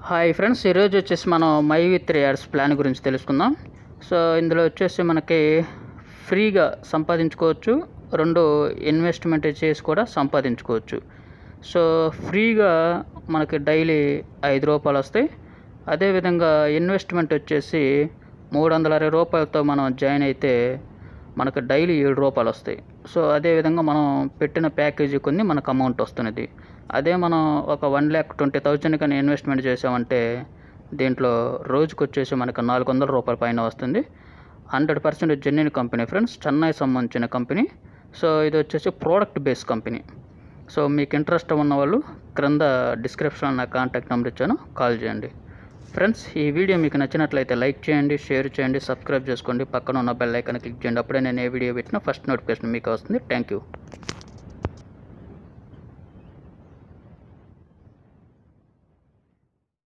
hi friends ఈరోజు వచ్చేసి మనం my with three years plan గురించి తెలుసుకుందాం సో ఇందులో వచ్చేసి మనకి ఫ్రీగా సంపాదించుకోవచ్చు రెండు ఇన్వెస్ట్మెంట్ చేసి కూడా సంపాదించుకోవచ్చు సో ఫ్రీగా మనకి డైలీ ఐదు రూపాయలు వస్తాయి అదేవిధంగా ఇన్వెస్ట్మెంట్ వచ్చేసి మూడు వందల అరవై రూపాయలతో మనం జాయిన్ అయితే మనకు డైలీ ఏడు రూపాయలు వస్తాయి సో అదేవిధంగా మనం పెట్టిన ప్యాకేజీ కొన్ని మనకు అమౌంట్ వస్తున్నది అదే మనం ఒక వన్ ల్యాక్ ట్వంటీ థౌజండ్ కానీ ఇన్వెస్ట్మెంట్ చేసామంటే దీంట్లో రోజుకి వచ్చేసి మనకు నాలుగు వందల రూపాయల పైన వస్తుంది hundred percent genuine company friends Chennai సంబంధించిన కంపెనీ సో ఇది వచ్చేసి ప్రోడక్ట్ బేస్ కంపెనీ సో మీకు ఇంట్రెస్ట్ ఉన్న వాళ్ళు క్రింద డిస్క్రిప్షన్ నా కాంటాక్ట్ నెంబర్ ఇచ్చాను కాల్ చేయండి ఫ్రెండ్స్ ఈ వీడియో మీకు నచ్చినట్లయితే లైక్ చేయండి షేర్ చేయండి సబ్స్క్రైబ్ చేసుకోండి పక్కన ఉన్న బెల్ ఐకాన్ క్లిక్ చేయండి అప్పుడే నేను ఏ వీడియో పెట్టినా ఫస్ట్ నోటిఫికేషన్ మీకు వస్తుంది థ్యాంక్ యూ